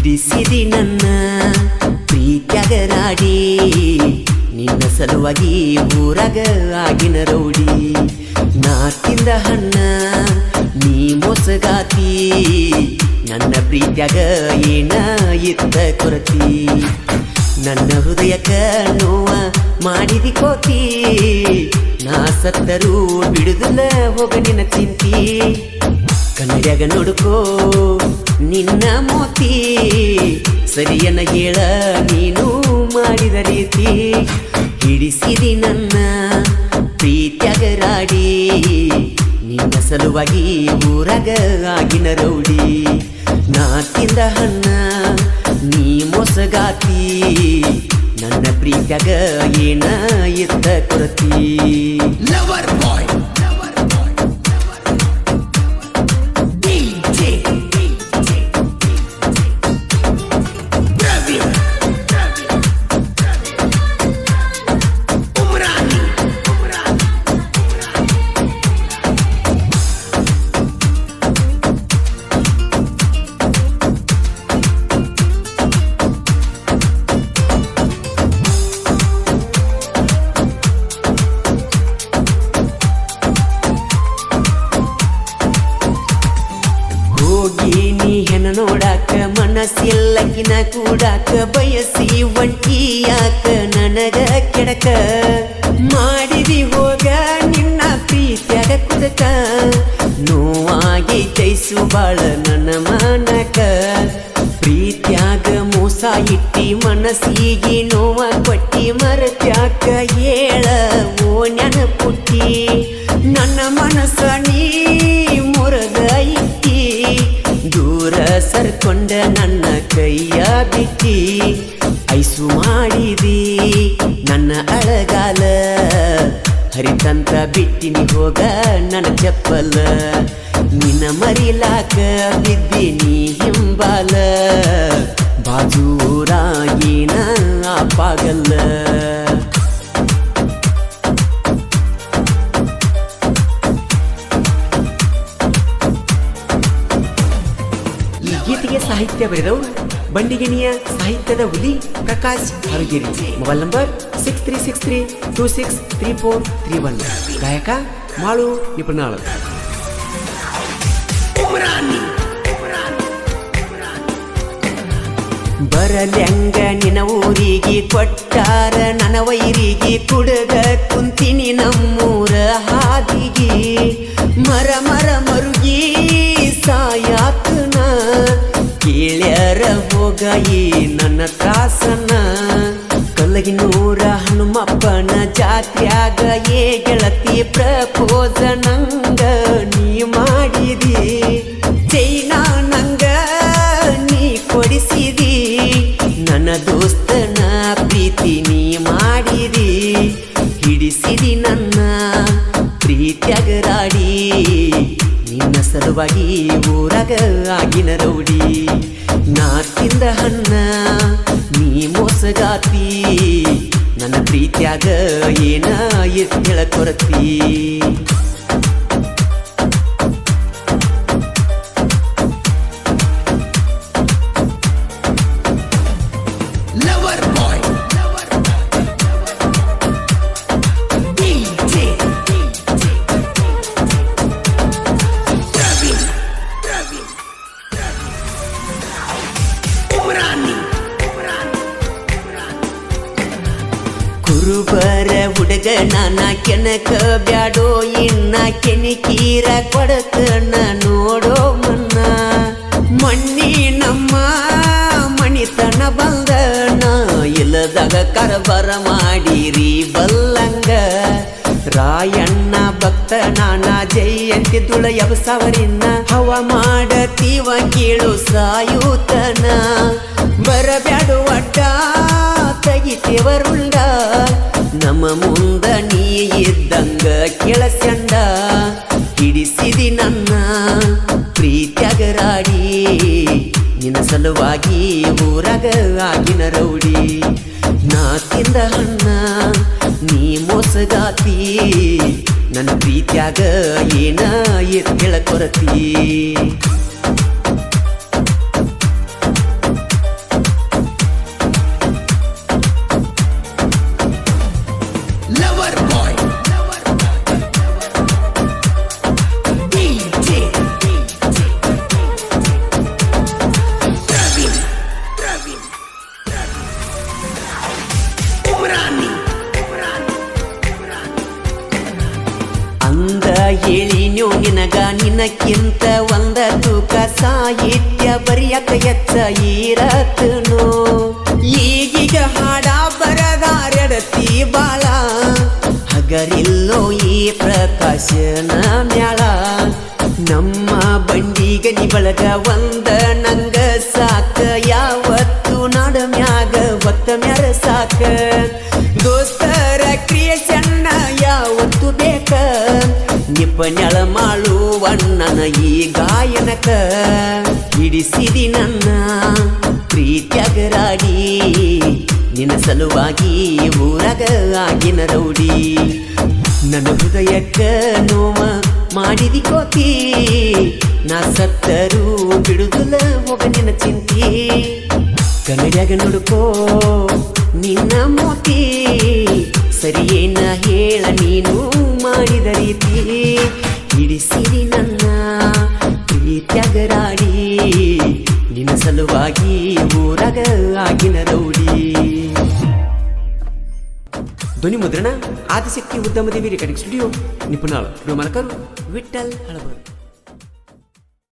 ಹಿಡಿಸಿದಿ ನನ್ನ ಪ್ರೀತ್ಯಾಗ ರಾಡಿ ನಿನ್ನ ಸಲುವಾಗಿ ಊರಾಗ ಆಗಿನ ರೌಡಿ ನಾ ತಿಂದ ಹಣ್ಣ ನೀ ಮೋಸಗಾತಿ ನನ್ನ ಪ್ರೀತ್ಯಾಗ ಏನ ಇತ್ತ ಕೊರತಿ ನನ್ನ ಹೃದಯಕ್ಕ ನೋವ ಮಾಡಿದಿ ಕೋತಿ ನಾ ಸತ್ತರೂ ಬಿಡುದಿಲ್ಲ ಹೋಗ ನಿನ್ನ ಚಿಂತಿ ಕನ್ನಡ್ಯಾಗ ನೋಡ್ಕೋ ನಿನ್ನ ಮೋತಿ ಸರಿಯನ್ನ ಹೇಳ ನೀನು ಮಾಡಿದ ರೀತಿ ಹಿಡಿಸಿದಿ ನನ್ನ ಪ್ರೀತ್ಯಾಗ ರಾಡಿ ನಿನ್ನ ಸಲುವಾಗಿ ಊರಾಗ ಆಗಿನ ರೌಡಿ ನಾ ತಿಂದ ಹಣ್ಣ ನೀ ಮೋಸಗಾತಿ ನನ್ನ ಪ್ರೀತ್ಯಾಗ ಏನ ಇತ್ತ ಕೊರತಿ Lover boy. DJ. Pravin. Umrani. ಹೋಗಿ ನೀ ಹೆಣ ನೋಡಾಕ ಮನಸ್ಸಿಲ್ಲಕಿನ ಕೂಡಾಕ ಬಯಸಿ ಒಂಟಿ ಯಾಕ ನನಗ ಕೆಡಕ ಮಾಡಿದಿ ಹೋಗ ನಿನ್ನ ಪ್ರೀತ್ಯಾಗ ಕುದಕ ನೋವಾಗಿ ಜೈಸು ಬಾಳ ನನ್ನ ಮನಕ ಪ್ರೀತ್ಯಾಗ ಮೋಸ ಇಟ್ಟಿ ಮನಸ್ಸಿಗೆ ನೋವ ಕೊಟ್ಟಿ ಮರತ್ಯಾಕ ಹೇಳ ಓ ನೆನಪುಟ್ಟಿ ನನ್ನ ಮನಸ್ಸ ನೀ ಮುರದ ಇಟ್ಟಿ ದೂರ ಸರ್ಕೊಂಡ ನನ್ನ ಕೈಯ ಬಿಟ್ಟಿ ಐಸು ಮಾಡಿದಿ ನನ್ನ ಅಳಗಾಲ ಹರಿತಂತ ಬಿಟ್ಟಿನಿ ಹೋಗ ನನ್ನ ಚಪ್ಪಲ ನಿನ್ನ ಮರಿಲಾಕ ಬಿದ್ದೀನಿ ಹಿಂಬಾಲ ಬಾಜೂರಾಗಿನ ಪಾಗಲ್ಲ ಈ ಗೀತೆಗೆ ಸಾಹಿತ್ಯ ಬರೆದವರು ಬಂಡಿಗಿಣಿಯ ಸಾಹಿತ್ಯದ ಹುಲಿ Prakash Haragiri mobile number six three six three two six three four three one ಗಾಯಕ ಮಾಳು ನಿಪುಣಾಳ Umrani. ಬರಲ್ಯಂಗ ನಿನ ಊರಿಗೆ ಕೊಟ್ಟಾರ ನನ್ನ ವೈರಿಗೆ ಕುಡಗ ಕುಂತಿನಿ ನಮ್ಮೂರ ಹಾದಿಗೆ ಮರ ಮರ ಮರುಗಿ ಸಾಯಾತನ ಕೇಳ್ಯಾರ ಹೋಗಾಯಿ ನನ್ನ ತ್ರಾಸನ ಕಲ್ಲಗಿನೂರ ಹನುಮಪ್ಪನ ಜಾತ್ರ್ಯಾಗ ಏ ಗೆಳತಿ ಪ್ರಪೋಸ ನಂಗ ನೀ ಮಾಡಿದಿ ಚೈನಾ ನಂಗ ನೀ ಕೊಡಿಸಿದಿ ನನ್ನ ದೋಸ್ತನ ಪ್ರೀತಿ ನೀ ಮಾಡಿದಿ ಹಿಡಿಸಿದಿ ನನ್ನ ಪ್ರೀತ್ಯಾಗ ರಾಡಿ ನಿನ್ನ ಸಲುವಾಗಿ ಊರಾಗ ಆಗಿನ ರೌಡಿ ನಾ ತಿಂದ ಹಣ್ಣ ನೀ ಮೋಸಗಾತಿ ನನ್ನ ಪ್ರೀತ್ಯಾಗ ಏನ ಎತ್ತಳ ಕೊರತಿ Lover boy. DJ. Pravin. Umrani. ಕುರುಬರ ಹುಡುಗ ನಾನ ಕೆನಕ ಬ್ಯಾಡೋ ಇನ್ನ ಕೆನಿಕೀರ ಕೊಡತನ ನೋಡೋ ಮನ್ನ ಮಣ್ಣಿ ನಮ್ಮ ಮಣಿತನ ಬಂದನ ಇಲ್ಲದಾಗ ಕರಬರ ಮಾಡಿರಿ ಬಲ್ಲಂಗ ರಾಯಣ್ಣ ಭಕ್ತ ನಾನ ಜಯಂತಿದುಳ ಎಬಸವರಿನ್ನ ಹವ ಮಾಡತೀವ ಕೇಳು ಸಾಯುತನ ಬರಬ್ಯಾಡು ಅಡ್ಡ ತೆಗಿತೇವರುಂಡ ನಮ್ಮ ಮುಂದ ನೀ ಇದ್ದಂಗ ಕೆಳಸಂಡ ಹಿಡಿಸಿದಿ ನನ್ನ ಪ್ರೀತ್ಯಾಗ ರಾಡಿ ನಿನ್ನ ಸಲುವಾಗಿ ಊರಾಗ ಆಗಿನ ರೌಡಿ ನಾ ತಿಂದ ಹಣ್ಣ ನೀ ಮೋಸಗಾತಿ ನನ್ನ ಪ್ರೀತ್ಯಾಗ ಏನ ಎತ್ತಳ ಕೊರತಿ ಹೇಳಿನ್ಯೋ ನಿನಗ ನಿನಕ್ಕಿಂತ ಒಂದ ತೂಕ ಸಾಹಿತ್ಯ ಬರಿಯಕ ಎಚ್ಚ ಇರತ್ನೋ ಈಗೀಗ ಹಾಡ ಬರದಾರೆಡತಿ ಬಾಳ ಹಗರಿಲ್ಲೋ ಈ ಪ್ರಕಾಶನ ಮ್ಯಾಳ ನಮ್ಮ ಬಂಡಿಗ ನಿ ಬಳಗ ಒಂದ ನಂಗ ಸಾಕ ಯಾವತ್ತು ನಾಡ ಮ್ಯಾಗ ಒತ್ತ ಮ್ಯಾರ ಸಾಕ ದೋಸ್ತರ ಕ್ರಿಯೇಷನ್ನ ಯಾವತ್ತು ಬೇಕ ನಿಪನೆಳ ಮಾಡುವಣ್ಣನ ಈ ಗಾಯನಕ ಹಿಡಿಸಿದಿ ನನ್ನ ಪ್ರೀತ್ಯಾಗರಾಡಿ ನಿನ್ನ ಸಲುವಾಗಿ ಊರಾಗ ಆಗಿನ ರೌಡಿ ನನ್ನ ಹೃದಯಕ್ಕ ನೋವ ಮಾಡಿದಿ ಕೋತಿ ನಾ ಸತ್ತರೂ ಬಿಡುದಿಲ್ಲ ಹೋಗ ನಿನ್ನ ಚಿಂತಿ ಕನ್ನಡ್ಯಾಗ ನೋಡ್ಕೋ ನಿನ್ನ ಮೋತಿ ಸರಿಯೇನ ಹೇಳ ನೀನು ಮಾಡಿದ ರೀತಿ ಹಿಡಿಸಿರಿ ನನ್ನ ಪ್ರೀತ್ಯಾಗರಾಡಿ ನಿನ್ನ ಸಲುವಾಗಿ ಊರಾಗ ಆಗಿನ ರೌಡಿ ಧ್ವನಿ ಮುದ್ರಣ ಆದಿಶಕ್ತಿ ಉದ್ಯಮದೇವಿ ರೆಕಾರ್ಡಿಂಗ್ ಸ್ಟುಡಿಯೋ ನಿಪುಣಾಳ್ ವಿಡಿಯೋ ಮಾಲಕರು ವಿಠಲ್ ಹಳಬರ್